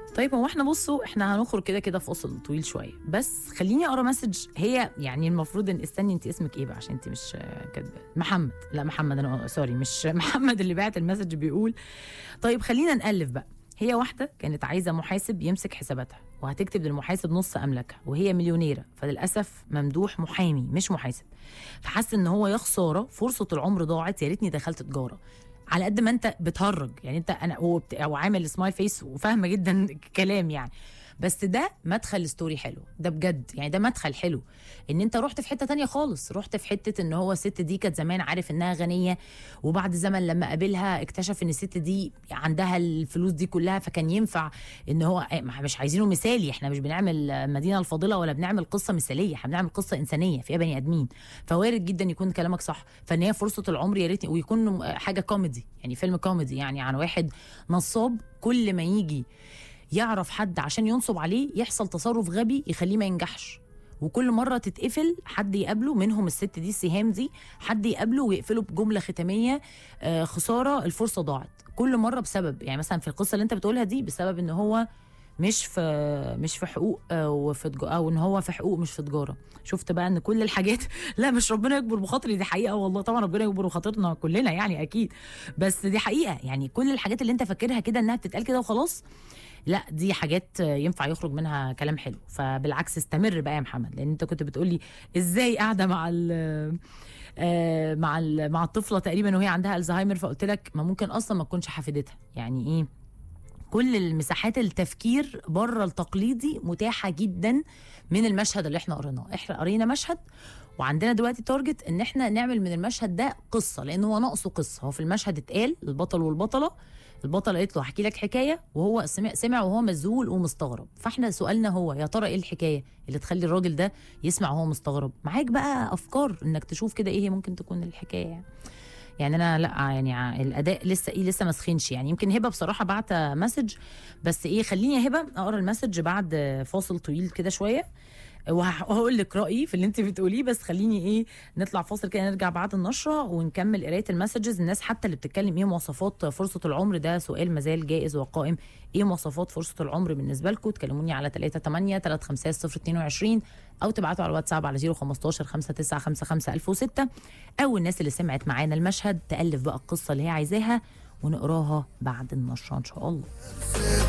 طيب هو احنا بصوا احنا هنخرج كده كده فاصل طويل شويه بس خليني اقرا مسج هي يعني المفروض ان استني انت اسمك ايه بقى عشان انت مش آه، كاتبه محمد لا محمد انا سوري مش محمد اللي بعت المسج بيقول طيب خلينا نالف بقى هي واحده كانت عايزه محاسب يمسك حساباتها وهتكتب للمحاسب نص املاكها وهي مليونيره فللاسف ممدوح محامي مش محاسب فحس ان هو يا خساره فرصه العمر ضاعت يا ريتني دخلت تجاره على قد ما انت بتهرج يعني انت انا هو بت... او عامل سمايل فيس وفاهمه جدا الكلام يعني بس ده مدخل ستوري حلو ده بجد يعني ده مدخل حلو ان انت رحت في حته تانية خالص رحت في حته ان هو الست دي كانت زمان عارف انها غنيه وبعد زمن لما قابلها اكتشف ان الست دي عندها الفلوس دي كلها فكان ينفع ان هو ما مش عايزينه مثالي احنا مش بنعمل مدينه الفاضله ولا بنعمل قصه مثاليه احنا بنعمل قصه انسانيه فيها بني ادمين فوارد جدا يكون كلامك صح فان هي فرصه العمر يا ريت ويكون حاجه كوميدي يعني فيلم كوميدي يعني عن واحد نصاب كل ما يجي يعرف حد عشان ينصب عليه يحصل تصرف غبي يخليه ما ينجحش وكل مره تتقفل حد يقابله منهم الست دي السهام دي حد يقابله ويقفله بجمله ختاميه آه خساره الفرصه ضاعت كل مره بسبب يعني مثلا في القصه اللي انت بتقولها دي بسبب ان هو مش في مش في حقوق آه، وفي تج- او ان هو في حقوق مش في تجاره شفت بقى ان كل الحاجات لا مش ربنا يكبر بخاطري دي حقيقه والله طبعا ربنا يكبر بخاطرنا كلنا يعني اكيد بس دي حقيقه يعني كل الحاجات اللي انت فاكرها كده انها بتتقال كده وخلاص لا دي حاجات ينفع يخرج منها كلام حلو فبالعكس استمر بقى يا محمد لان انت كنت بتقولي ازاي قاعده مع ال آه، مع ال- مع الطفله تقريبا وهي عندها الزهايمر فقلت لك ما ممكن اصلا ما تكونش حفيدتها يعني ايه كل المساحات التفكير بره التقليدي متاحه جدا من المشهد اللي احنا قريناه احنا قرينا مشهد وعندنا دلوقتي تارجت ان احنا نعمل من المشهد ده قصه لان هو ناقصه قصه هو في المشهد اتقال البطل والبطله البطله قالت له هحكي لك حكايه وهو سمع سمع وهو مذهول ومستغرب فاحنا سؤالنا هو يا ترى ايه الحكايه اللي تخلي الراجل ده يسمع وهو مستغرب معاك بقى افكار انك تشوف كده ايه هي ممكن تكون الحكايه يعني يعني انا لا يعني ع- الاداء لسه ايه لسه ما سخنش يعني يمكن هبه بصراحه بعت مسج بس ايه خليني يا هبه اقرا المسج بعد فاصل طويل كده شويه وه- وهقول لك رايي في اللي انت بتقوليه بس خليني ايه نطلع فاصل كده نرجع بعد النشره ونكمل قرايه المسجز الناس حتى اللي بتتكلم ايه مواصفات فرصه العمر ده سؤال مازال جائز وقائم ايه مواصفات فرصه العمر بالنسبه لكم تكلموني على 38 350 022 او تبعتوا على الواتساب على 015 5955 1006 او الناس اللي سمعت معانا المشهد تالف بقى القصه اللي هي عايزاها ونقراها بعد النشره ان شاء الله